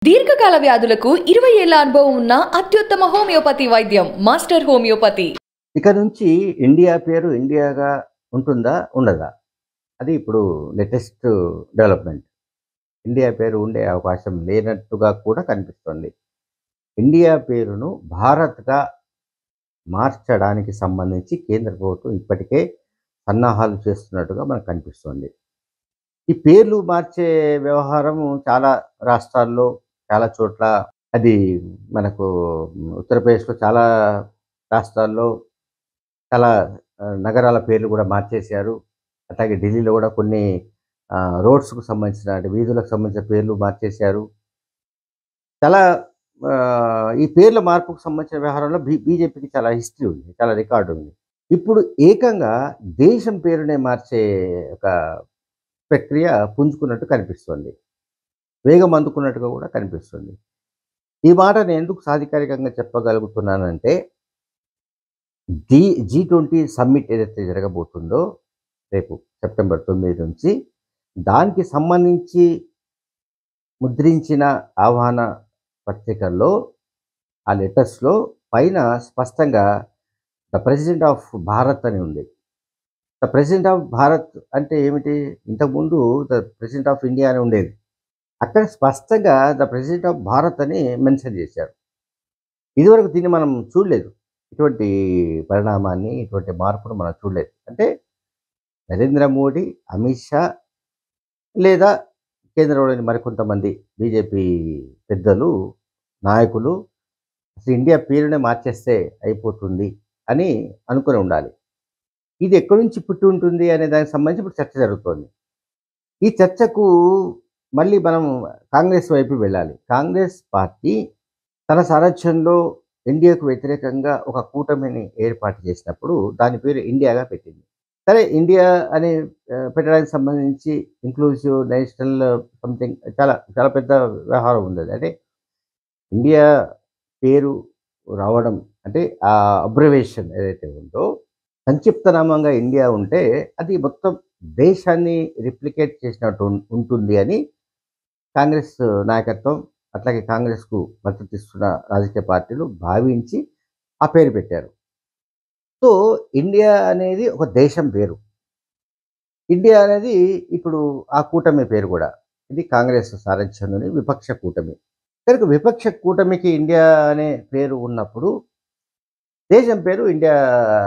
దీర్ఘకాల వ్యాధులకు ఇరవై ఏళ్ల అనుభవం ఉన్న అత్యుత్తమ హోమియోపతి వైద్యం మాస్టర్ హోమియోపతి ఇక నుంచి ఇండియా పేరు ఇండియాగా ఉంటుందా ఉండదా అది ఇప్పుడు లేటెస్ట్ డెవలప్మెంట్ ఇండియా పేరు ఉండే అవకాశం లేనట్టుగా కూడా కనిపిస్తుంది ఇండియా పేరును భారత్గా మార్చడానికి సంబంధించి కేంద్ర ప్రభుత్వం ఇప్పటికే సన్నాహాలు చేస్తున్నట్టుగా మనకు కనిపిస్తుంది ఈ పేర్లు మార్చే వ్యవహారం చాలా రాష్ట్రాల్లో చాలా చోట్ల అది మనకు ఉత్తరప్రదేశ్లో చాలా రాష్ట్రాల్లో చాలా ఆ, నగరాల పేర్లు కూడా మార్చేశారు అట్లాగే ఢిల్లీలో కూడా కొన్ని ఆ, రోడ్స్కు సంబంధించిన అంటే వీధులకు సంబంధించిన పేర్లు మార్చేశారు చాలా ఆ, ఈ పేర్ల మార్పుకు సంబంధించిన వ్యవహారంలో బీ బీజేపీకి చాలా హిస్టరీ ఉంది చాలా రికార్డు ఉంది ఇప్పుడు ఏకంగా దేశం పేరునే మార్చే ఒక ప్రక్రియ పుంజుకున్నట్టు కనిపిస్తుంది వేగం అందుకున్నట్టుగా కూడా కనిపిస్తుంది ఈ మాట నేను ఎందుకు సాధికారికంగా చెప్పగలుగుతున్నానంటే జీ జీ ట్వంటీ సమ్మిట్ ఏదైతే జరగబోతుందో రేపు సెప్టెంబర్ తొమ్మిది నుంచి దానికి సంబంధించి ముద్రించిన ఆహ్వాన పత్రికల్లో ఆ లెటర్స్లో పైన స్పష్టంగా ద ప్రెసిడెంట్ ఆఫ్ భారత్ అని ఉంది ద ప్రెసిడెంట్ ఆఫ్ భారత్ అంటే ఏమిటి ఇంతకుముందు ద ప్రెసిడెంట్ ఆఫ్ ఇండియా అని ఉండేది అక్కడ స్పష్టంగా ద ప్రెసిడెంట్ ఆఫ్ భారత్ అని మెన్షన్ చేశారు ఇదివరకు దీన్ని మనం చూడలేదు ఇటువంటి పరిణామాన్ని ఇటువంటి మార్పును మనం చూడలేదు అంటే నరేంద్ర మోడీ అమిత్ షా లేదా కేంద్రంలోని మరికొంతమంది బీజేపీ పెద్దలు నాయకులు అసలు ఇండియా పేరునే మార్చేస్తే అయిపోతుంది అని అనుకుని ఉండాలి ఇది ఎక్కడి నుంచి పుట్టి ఉంటుంది అనే దానికి సంబంధించి ఇప్పుడు చర్చ జరుగుతోంది ఈ చర్చకు మళ్ళీ మనం కాంగ్రెస్ వైపు వెళ్ళాలి కాంగ్రెస్ పార్టీ తన సారథ్యంలో ఇండియాకు వ్యతిరేకంగా ఒక కూటమిని ఏర్పాటు చేసినప్పుడు దాని పేరు ఇండియాగా పెట్టింది సరే ఇండియా అని ఆ, పెట్టడానికి సంబంధించి ఇంక్లూజివ్ నేషనల్ సంథింగ్ చాలా చాలా పెద్ద వ్యవహారం ఉంది అది. అంటే ఇండియా పేరు రావడం అంటే ఆ అబ్రవేషన్ ఏదైతే ఉందో సంక్షిప్తనామంగా ఇండియా ఉంటే అది మొత్తం దేశాన్ని రిప్లికేట్ చేసినట్టు ఉం- ఉంటుంది అని కాంగ్రెస్ నాయకత్వం అట్లాగే కాంగ్రెస్కు మద్దతు ఇస్తున్న రాజకీయ పార్టీలు భావించి ఆ పేరు పెట్టారు సో ఇండియా అనేది ఒక దేశం పేరు ఇండియా అనేది ఇప్పుడు ఆ కూటమి పేరు కూడా ఇది కాంగ్రెస్ సారథ్యంలోని విపక్ష కూటమి కనుక విపక్ష కూటమికి ఇండియా అనే పేరు ఉన్నప్పుడు దేశం పేరు ఇండియా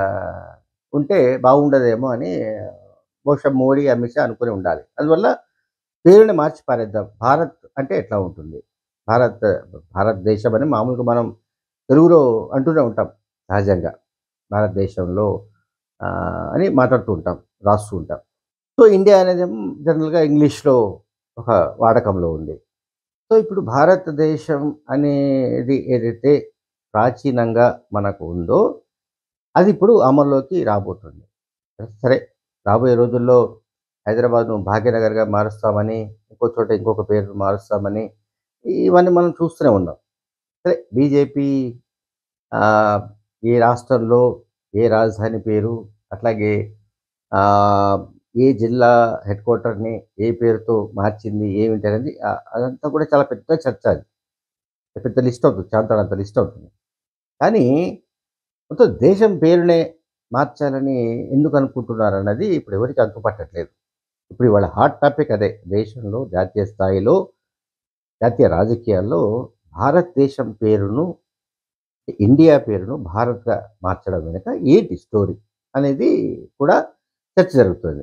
ఉంటే బాగుండదేమో అని బహుశా మోడీ అమిత్ షా అనుకుని ఉండాలి అందువల్ల పేరుని మార్చి పారేద్దాం భారత్ అంటే ఎట్లా ఉంటుంది భారత్ భారతదేశం అని మామూలుగా మనం తెలుగులో అంటూనే ఉంటాం సహజంగా భారతదేశంలో ఆ, అని మాట్లాడుతూ ఉంటాం రాస్తూ ఉంటాం సో ఇండియా అనేది జనరల్గా ఇంగ్లీష్లో ఒక వాడకంలో ఉంది సో ఇప్పుడు భారతదేశం అనేది ఏదైతే ప్రాచీనంగా మనకు ఉందో అది ఇప్పుడు అమల్లోకి రాబోతుంది సరే రాబోయే రోజుల్లో హైదరాబాద్ను భాగ్యనగర్గా మారుస్తామని ఇంకో చోట ఇంకొక పేరు మారుస్తామని ఇవన్నీ మనం చూస్తూనే ఉన్నాం సరే బీజేపీ ఆ, ఏ రాష్ట్రంలో ఏ రాజధాని పేరు అట్లాగే ఆ, ఏ జిల్లా హెడ్ క్వార్టర్ని ఏ పేరుతో మార్చింది ఏమిటి అనేది ఆ, అదంతా కూడా చాలా పెద్ద చర్చ అది పెద్ద లిస్ట్ అవుతుంది చాంతాడంత లిస్ట్ అవుతుంది కానీ మొత్తం దేశం పేరునే మార్చాలని ఎందుకు అనుకుంటున్నారు అన్నది ఇప్పుడు ఎవరికి అంతుపట్టట్లేదు ఇప్పుడు ఇవాళ హాట్ టాపిక్ అదే దేశంలో జాతీయ స్థాయిలో జాతీయ రాజకీయాల్లో భారతదేశం పేరును ఇండియా పేరును భారత్గా మార్చడం వెనుక ఏంటి స్టోరీ అనేది కూడా చర్చ జరుగుతుంది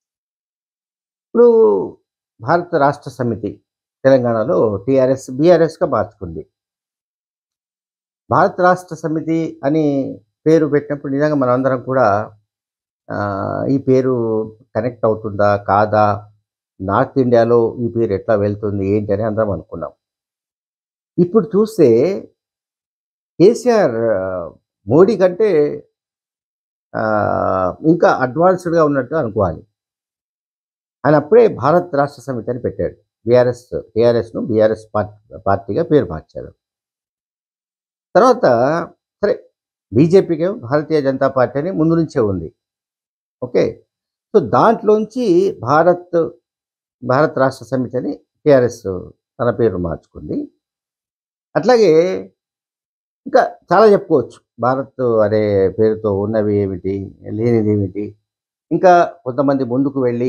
ఇప్పుడు భారత రాష్ట్ర సమితి తెలంగాణలో టీఆర్ఎస్ బీఆర్ఎస్గా మార్చుకుంది భారత రాష్ట్ర సమితి అని పేరు పెట్టినప్పుడు నిజంగా మనందరం కూడా ఆ, ఈ పేరు కనెక్ట్ అవుతుందా కాదా నార్త్ ఇండియాలో ఈ పేరు ఎట్లా వెళ్తుంది ఏంటి అని అందరం అనుకున్నాం ఇప్పుడు చూస్తే కేసీఆర్ ఆ, మోడీ కంటే ఆ, ఇంకా అడ్వాన్స్డ్గా ఉన్నట్టు అనుకోవాలి ఆయన అప్పుడే భారత్ రాష్ట్ర సమితి అని పెట్టాడు బీఆర్ఎస్ టీఆర్ఎస్ను బీఆర్ఎస్ పార్టీ పార్టీగా పేరు మార్చారు తర్వాత సరే బీజేపీకి భారతీయ జనతా పార్టీ అని ముందు నుంచే ఉంది ఓకే సో దాంట్లోంచి భారత్ భారత్ రాష్ట్ర సమితి అని టీఆర్ఎస్ తన పేరు మార్చుకుంది అట్లాగే ఇంకా చాలా చెప్పుకోవచ్చు భారత్ అనే పేరుతో ఉన్నవి ఏమిటి లేనిది ఏమిటి ఇంకా కొంతమంది ముందుకు వెళ్ళి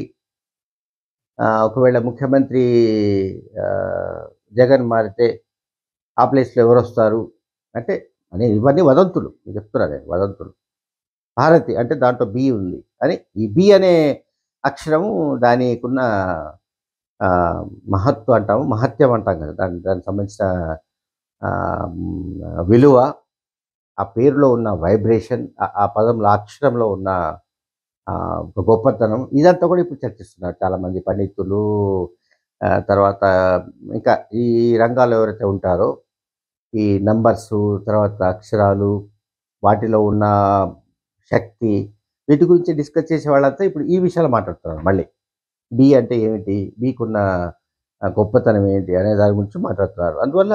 ఆ, ఒకవేళ ముఖ్యమంత్రి ఆ, జగన్ మారితే ఆ ప్లేస్లో ఎవరు వస్తారు అంటే అని ఇవన్నీ వదంతులు నేను చెప్తున్నా నేను వదంతులు భారతి అంటే దాంట్లో బి ఉంది అని ఈ బి అనే అక్షరము దానికున్న ఆ, మహత్వం అంటాము మహత్యం అంటాం కదా దాని దానికి సంబంధించిన ఆ, మ్, విలువ ఆ పేరులో ఉన్న వైబ్రేషన్ ఆ పదంలో ఆ అక్షరంలో ఉన్న ఆ, ఒక గొప్పతనం ఇదంతా కూడా ఇప్పుడు చర్చిస్తున్నారు చాలామంది పండితులు ఆ, తర్వాత ఇంకా ఈ రంగాల్లో ఎవరైతే ఉంటారో ఈ నంబర్స్ తర్వాత అక్షరాలు వాటిలో ఉన్న శక్తి వీటి గురించి డిస్కస్ చేసే వాళ్ళంతా ఇప్పుడు ఈ విషయాలు మాట్లాడుతున్నారు మళ్ళీ బి అంటే ఏమిటి బీకున్న ఆ, గొప్పతనం ఏంటి అనే దాని గురించి మాట్లాడుతున్నారు అందువల్ల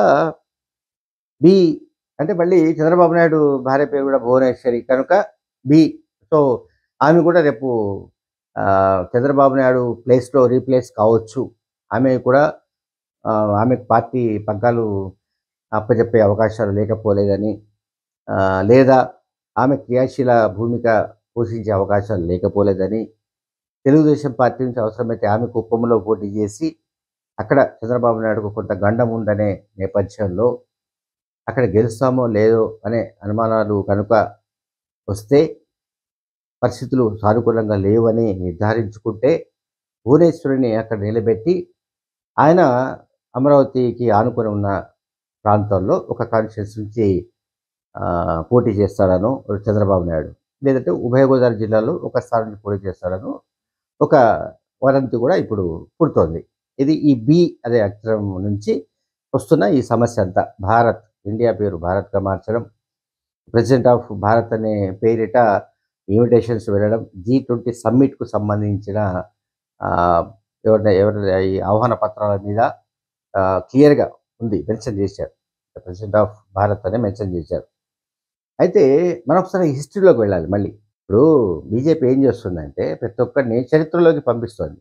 బి అంటే మళ్ళీ చంద్రబాబు నాయుడు భార్య పేరు కూడా భువనేశ్వరి కనుక బి సో ఆమె కూడా రేపు ఆ, చంద్రబాబు నాయుడు ప్లేస్లో రీప్లేస్ కావచ్చు ఆమె కూడా ఆ, ఆమెకు పార్టీ పగ్గాలు అప్పచెప్పే అవకాశాలు లేకపోలేదని ఆ, లేదా ఆమె క్రియాశీల భూమిక పోషించే అవకాశాలు లేకపోలేదని తెలుగుదేశం పార్టీ నుంచి అవసరమైతే ఆమె కుప్పంలో పోటీ చేసి అక్కడ చంద్రబాబు నాయుడుకు కొంత గండం ఉందనే నేపథ్యంలో అక్కడ గెలుస్తామో లేదో అనే అనుమానాలు కనుక వస్తే పరిస్థితులు సానుకూలంగా లేవని నిర్ధారించుకుంటే భువనేశ్వరిని అక్కడ నిలబెట్టి ఆయన అమరావతికి ఆనుకొని ఉన్న ప్రాంతంలో ఒక కాన్స్టిట్యూన్స్ నుంచి ఆ, పోటీ చేస్తాడను చంద్రబాబు నాయుడు లేదంటే ఉభయ గోదావరి జిల్లాలో ఒక స్థానం నుంచి పోటీ చేస్తాడను ఒక వదంతి కూడా ఇప్పుడు పుడుతోంది ఇది ఈ బి అనే అక్షరం నుంచి వస్తున్న ఈ సమస్య అంతా భారత్ ఇండియా పేరు భారత్గా మార్చడం ప్రెసిడెంట్ ఆఫ్ భారత్ అనే పేరిట ఇన్విటేషన్స్ వెళ్ళడం జీ ట్వంటీ సమ్మిట్కు సంబంధించిన ఆ, ఎవరి ఎవరి ఈ ఆహ్వాన పత్రాల మీద క్లియర్గా ఉంది మెన్షన్ చేశారు ప్రెసిడెంట్ ఆఫ్ భారత్ అనే మెన్షన్ చేశారు అయితే మనం ఒకసారి హిస్టరీలోకి వెళ్ళాలి మళ్ళీ ఇప్పుడు బీజేపీ ఏం చేస్తుందంటే ప్రతి ఒక్కరిని చరిత్రలోకి పంపిస్తుంది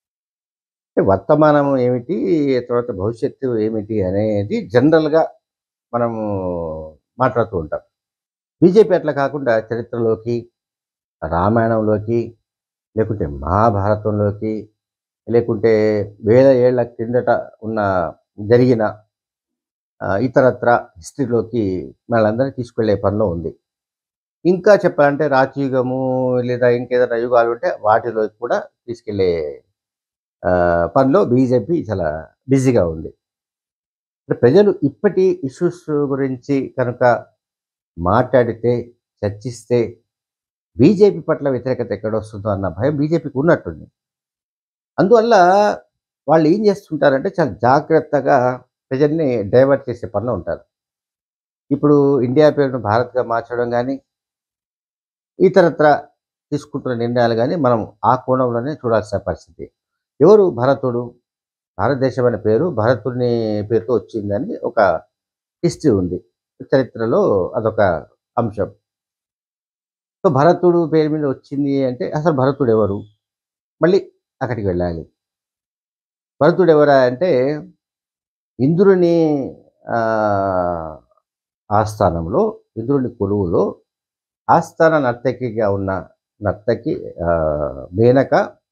అంటే వర్తమానం ఏమిటి తర్వాత భవిష్యత్తు ఏమిటి అనేది జనరల్గా మనము మాట్లాడుతూ ఉంటాం బీజేపీ అట్లా కాకుండా చరిత్రలోకి రామాయణంలోకి లేకుంటే మహాభారతంలోకి లేకుంటే వేల ఏళ్ల కిందట ఉన్న జరిగిన ఆ, ఇతరత్ర హిస్టరీలోకి మనల్ని తీసుకెళ్లే పనిలో ఉంది ఇంకా చెప్పాలంటే రాజయుగము లేదా ఇంకేదైనా యుగాలు ఉంటే వాటిలోకి కూడా తీసుకెళ్లే ఆ, పనిలో బీజేపీ చాలా బిజీగా ఉంది అంటే ప్రజలు ఇప్పటి ఇష్యూస్ గురించి కనుక మాట్లాడితే చర్చిస్తే బీజేపీ పట్ల వ్యతిరేకత ఎక్కడ వస్తుందో అన్న భయం బీజేపీకి ఉన్నట్టుంది అందువల్ల వాళ్ళు ఏం చేస్తుంటారంటే చాలా జాగ్రత్తగా ప్రజల్ని డైవర్ట్ చేసే పనిలో ఉంటారు ఇప్పుడు ఇండియా పేరును భారత్గా మార్చడం కానీ ఇతరత్ర తీసుకుంటున్న నిర్ణయాలు కానీ మనం ఆ కోణంలోనే చూడాల్సిన పరిస్థితి ఎవరు భరతుడు భారతదేశం అనే పేరు భరతుడిని పేరుతో వచ్చిందని ఒక హిస్టరీ ఉంది చరిత్రలో అదొక అంశం సో భరతుడు పేరు మీద వచ్చింది అంటే అసలు భరతుడు ఎవరు మళ్ళీ అక్కడికి వెళ్ళాలి భరతుడు ఎవరా అంటే ఇంద్రుని ఆ, ఆస్థానంలో ఇంద్రుని కొలువులో ఆస్థాన నర్తకిగా ఉన్న నర్తకి ఆ, మేనక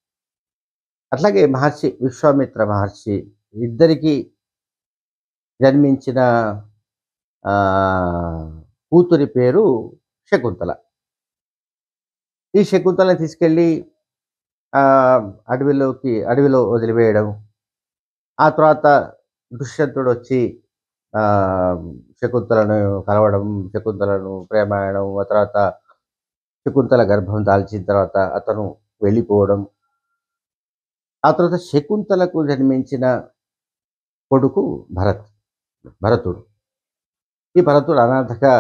అట్లాగే మహర్షి విశ్వామిత్ర మహర్షి ఇద్దరికి జన్మించిన ఆ, కూతురి పేరు శకుంతల ఈ శకుంతలని తీసుకెళ్ళి ఆ, అడవిలోకి అడవిలో వదిలివేయడం ఆ తర్వాత దుష్యంతుడు వచ్చి ఆ, శకుంతలను కలవడం శకుంతలను ప్రేమాయణం ఆ తర్వాత శకుంతల గర్భం దాల్చిన తర్వాత అతను వెళ్ళిపోవడం ఆ తర్వాత శకుంతలకు జన్మించిన కొడుకు భరత్ భరతుడు ఈ భరతుడు అనాథగా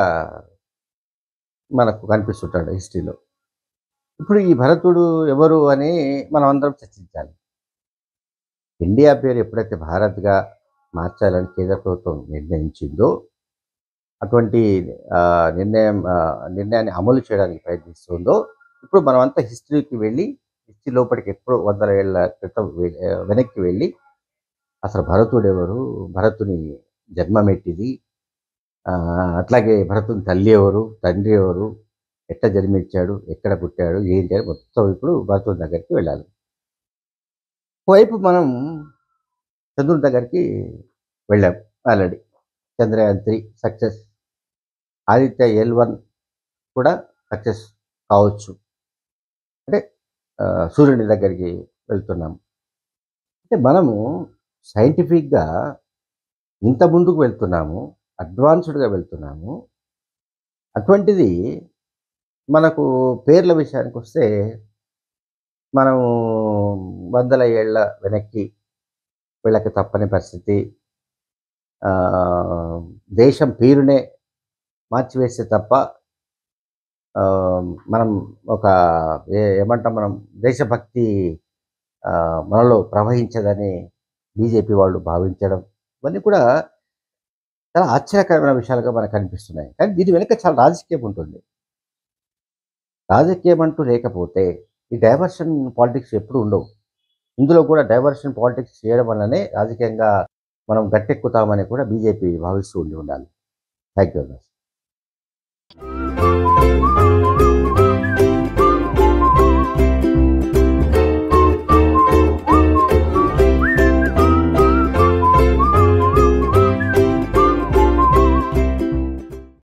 మనకు కనిపిస్తుంటాడు హిస్టరీలో ఇప్పుడు ఈ భరతుడు ఎవరు అని మనం అందరం చర్చించాలి ఇండియా పేరు ఎప్పుడైతే భారత్గా మార్చాలని కేంద్ర ప్రభుత్వం నిర్ణయించిందో అటువంటి ఆ, నిర్ణయం ఆ, నిర్ణయాన్ని అమలు చేయడానికి ప్రయత్నిస్తుందో ఇప్పుడు మనం అంతా హిస్టరీకి వెళ్ళి హిస్టరీ లోపలికి ఎప్పుడో వందల ఏళ్ళ క్రితం వె- వెనక్కి వెళ్ళి అసలు భరతుడు ఎవరు భరతుని జన్మమెట్టిది ఆ, అట్లాగే భరతుని తల్లి ఎవరు తండ్రి ఎవరు ఎట్లా జన్మించాడు ఎక్కడ పుట్టాడు ఏంటి అని మొత్తం ఇప్పుడు భరతుని దగ్గరికి వెళ్ళాలి వైపు మనం చంద్రుని దగ్గరికి వెళ్ళాం ఆల్రెడీ Chandrayaan three success Aditya L one కూడా సక్సెస్ కావచ్చు అంటే ఆ, సూర్యుని దగ్గరికి వెళ్తున్నాం అంటే మనము సైంటిఫిక్గా ఇంత ముందుకు వెళ్తున్నాము అడ్వాన్స్డ్గా వెళ్తున్నాము అటువంటిది మనకు పేర్ల విషయానికి వస్తే మనము వందల ఏళ్ళ వెనక్కి వీళ్ళకి తప్పని పరిస్థితి ఆ, దేశం పేరునే మార్చివేస్తే తప్ప ఆ, మనం ఒక ఏ- ఏమంటాం మనం దేశభక్తి ఆ, మనలో ప్రవహించదని బీజేపీ వాళ్ళు భావించడం ఇవన్నీ కూడా చాలా ఆశ్చర్యకరమైన విషయాలుగా మనకు కనిపిస్తున్నాయి కానీ దీని వెనుక చాలా రాజకీయం ఉంటుంది రాజకీయం అంటూ లేకపోతే ఈ డైవర్షన్ పాలిటిక్స్ ఎప్పుడు ఉండవు ఇందులో కూడా డైవర్షన్ పాలిటిక్స్ చేయడం వల్లనే రాజకీయంగా మనం గట్టెక్కుతామని కూడా బీజేపీ భావిస్తూ ఉండి ఉండాలి థ్యాంక్ యూ వెరీ మచ్